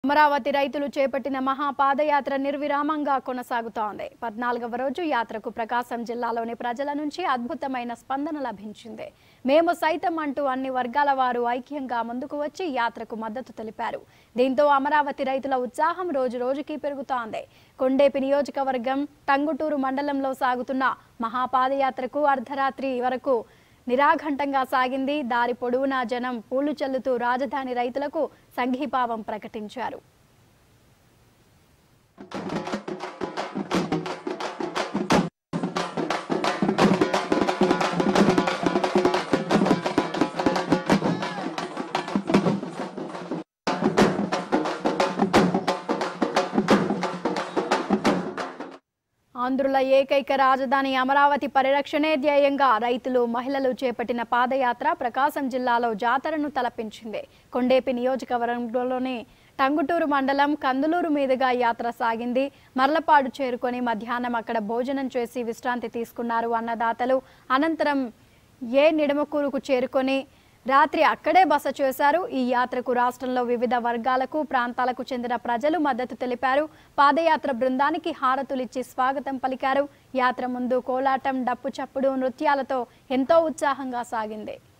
అమరావతి రైతులు చేపట్టిన మహాపాదయాత్ర నిర్విరామంగా కొనసాగుతోంది పద్నాలుగవ రోజు యాత్రకు ప్రకాశం జిల్లాలోని ప్రజల నుంచి అద్భుతమైన స్పందన లభించింది మేము సైతం అంటూ అన్ని వర్గాల వారు ఐక్యంగా ముందుకు వచ్చి యాత్రకు మద్దతు తెలిపారు దీంతో అమరావతి రైతుల ఉత్సాహం రోజు రోజుకి పెరుగుతోంది కొండేపి నియోజకవర్గం టంగుటూరు మండలంలో సాగుతున్న మహాపాదయాత్రకు అర్ధరాత్రి వరకు నిరాఘంటంగా సాగింది దారి పొడవునా జనం పూలు చల్లుతూ రాజధాని రైతులకు సంఘీభావం ప్రకటించారు ఆంధ్రుల ఏకైక రాజధాని అమరావతి పరిరక్షణే ధ్యేయంగా రైతులు మహిళలు చేపట్టిన పాదయాత్ర ప్రకాశం జిల్లాలో జాతరను తలపించింది కొండేపి నియోజకవర్గంలోని టంగుటూరు మండలం కందులూరు మీదుగా యాత్ర సాగింది మర్లపాడు చేరుకొని మధ్యాహ్నం అక్కడ భోజనం చేసి విశ్రాంతి తీసుకున్నారు అన్నదాతలు అనంతరం ఏ నిడమకూరుకు చేరుకొని రాత్రి అక్కడే బస చేశారు ఈ యాత్రకు రాష్ట్రంలో వివిధ వర్గాలకు ప్రాంతాలకు చెందిన ప్రజలు మద్దతు తెలిపారు పాదయాత్ర బృందానికి హారతులిచ్చి స్వాగతం పలికారు యాత్ర ముందు కోలాటం డప్పు చప్పుడు నృత్యాలతో ఎంతో ఉత్సాహంగా సాగింది